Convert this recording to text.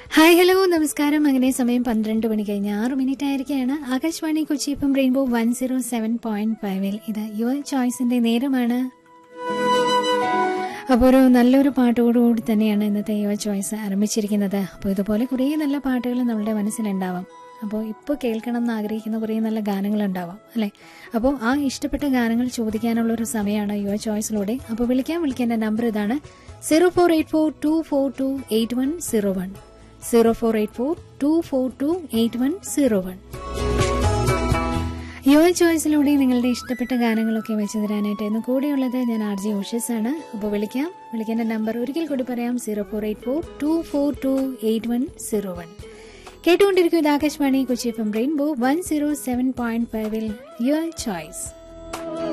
hi hello നമസ്കാരം അങ്ങനെ സമയം പന്ത്രണ്ട് മണി കഴിഞ്ഞ് ആറ് മിനിറ്റ് ആയിരിക്കുകയാണ് ആകാശവാണി കൊച്ചി ഇപ്പം rainbow one zero seven point ഫൈവിൽ ഇത് യുവർ ചോയ്സിന്റെ നേരമാണ് അപ്പോൾ ഒരു നല്ലൊരു പാട്ടോടുകൂടി തന്നെയാണ് ഇന്നത്തെ യുവർ ചോയ്സ് ആരംഭിച്ചിരിക്കുന്നത് അപ്പോൾ ഇതുപോലെ കുറേ നല്ല പാട്ടുകൾ നമ്മുടെ മനസ്സിലുണ്ടാവാം അപ്പോൾ ഇപ്പോൾ കേൾക്കണം എന്ന് ആഗ്രഹിക്കുന്ന കുറേ നല്ല ഗാനങ്ങളുണ്ടാവാം അല്ലേ അപ്പോൾ ആ ഇഷ്ടപ്പെട്ട ഗാനങ്ങൾ ചോദിക്കാനുള്ള ഒരു സമയമാണ് യുവർ ചോയ്സിലൂടെ അപ്പോൾ വിളിക്കാൻ വിളിക്കേണ്ട നമ്പർ ഇതാണ് zero four eight four two four two eight one zero one zero four eight four two four two eight one zero one your ചോയ്സിലൂടെ നിങ്ങളുടെ ഇഷ്ടപ്പെട്ട ഗാനങ്ങളൊക്കെ വെച്ച് തരാനായിട്ട് ഇന്ന് കൂടെയുള്ളത് ഞാൻ ആർ ജി ഉഷസ് ആണ് അപ്പോൾ വിളിക്കാം വിളിക്കേണ്ട നമ്പർ ഒരിക്കൽ കൂടി പറയാം zero four eight four two four two eight one zero one കേട്ടുകൊണ്ടിരിക്കും ഇത് Akashvani Kochi F M rainbow one zero seven point ഫൈവിൽ യുവർ ചോയ്സ്